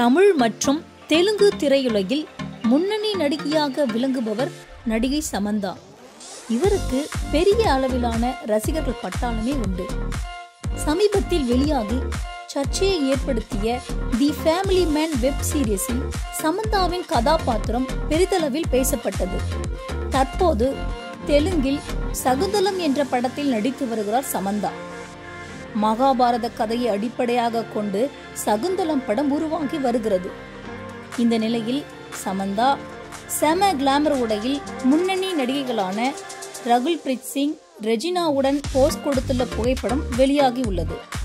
தமிழ் மற்றும் தெலுங்கு திரையுலகில் முன்னணி நடிகையாக விளங்குபவர் நடிகை சமந்தா இவருக்கு பெரிய அளவிலான ரசிகர்கள் பட்டாளமே உண்டு சமீபத்தில் வெளியாகி சர்ச்சையை ஏற்படுத்திய தி ஃபேமிலி மேன் வெப் சீரிஸில் சமந்தாவின் கதாபாத்திரம் பெரிதளவில் பேசப்பட்டது தற்போது தெலுங்கில் சகுந்தலம் என்ற படத்தில் நடித்து வருகிறார் சமந்தா மகாபாரத கதையை அடிப்படையாக கொண்டு சகுந்தலம் படம் உருவாகி வருகிறது இந்த நிலையில் சமந்தா செம கிளாமர் உடையில் முன்னணி நடிகைகளான ரகுல் பிரீத் சிங் ரெஜினாவுடன் போஸ் கொடுத்துள்ள புகைப்படம் வெளியாகி உள்ளது